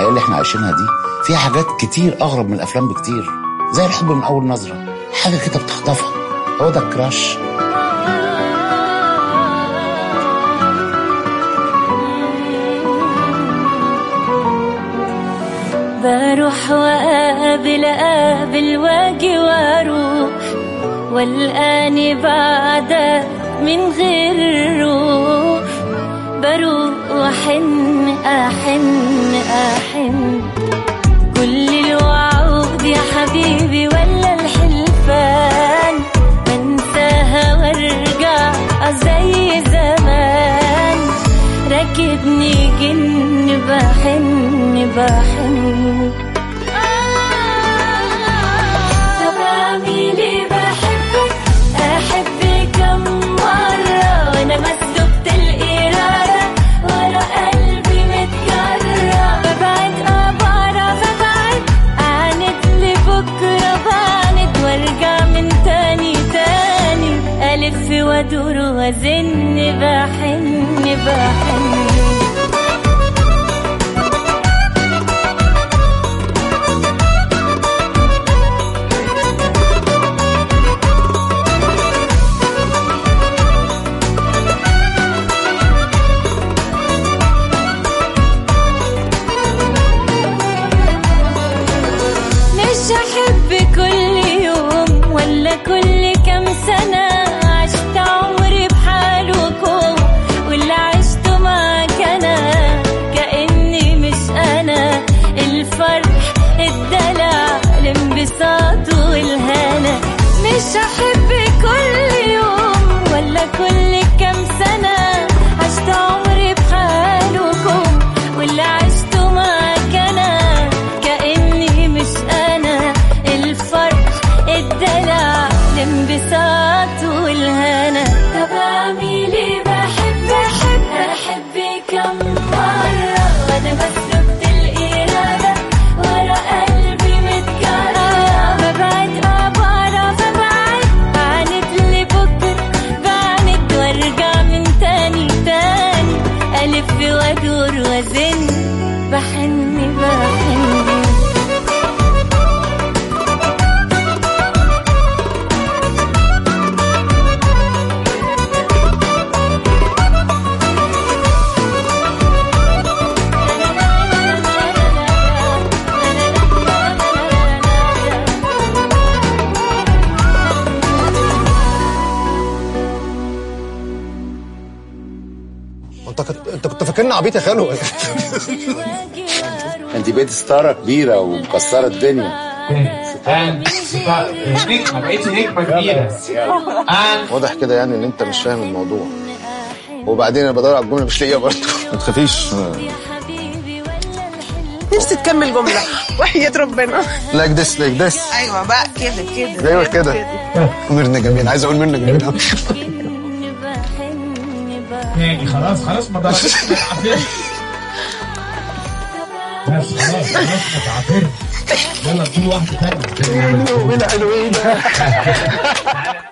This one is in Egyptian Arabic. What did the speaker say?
الحياه اللي احنا عايشينها دي فيها حاجات كتير اغرب من الافلام بكتير زي الحب من اول نظره حاجه كده بتخطفها هو ده الكراش بروح وأقابل أقابل واجي واروح والآني بعدك من غير روح بروح وأحن أحن أحن كل الوعود يا حبيبي ولا الحلفان بنساها وارجع زي زمان راكبني جن بحن بحن طب أعمل إيه بحبك أحبك كم مرة وأنا مسلوبة الإرادة ورا قلبي متجرة ببعد أه بعرف أبعد أعاند لبكرة بعند وأرجع من تاني تاني ألف وأدور وأزن بحن بحن مش هحب كل يوم ولا كل كام سنة عشت عمري بحالكم واللي عشته معاك أنا كأني مش أنا الفرح الدلع الانبساط والهنا مش هحب كل يوم ولا كل كام سنة عشت عمري بحالكم واللي عشته معاك أنا كأني مش أنا الفرح الدلع الانبساط والهنا طب أعمل إيه بحب أحب أحب كم مرة وأنا مسلوبة الإرادة ورا قلبي متجرة ببعد أه بعرف أبعد بعند لبكرة بعند وأرجع من تاني تاني ألف وأدور وأزن بحن بحن انت كنت انت كنت فاكرني عبيط يا خالو انت بقيت ستاره كبيره ومكسره الدنيا نجمة بقيتي نجمة كبيرة and واضح كده يعني ان انت مش فاهم الموضوع وبعدين انا بدور على الجمله مش لاقيها برضه ما تخافيش يا حبيبي ولا الحلم نفسي تكمل جملة وحياة ربنا لايك ذس لايك ذس ايوه بقى كده كده ايوه كده ميرنا جميل عايز اقول ميرنا جميل أوي. بحن بحن بحن تاني خلاص خلاص ما ضربتش ما تعافرش بس خلاص خلاص ما تعافرش يلا نجيب واحدة تانية حلوين حلوين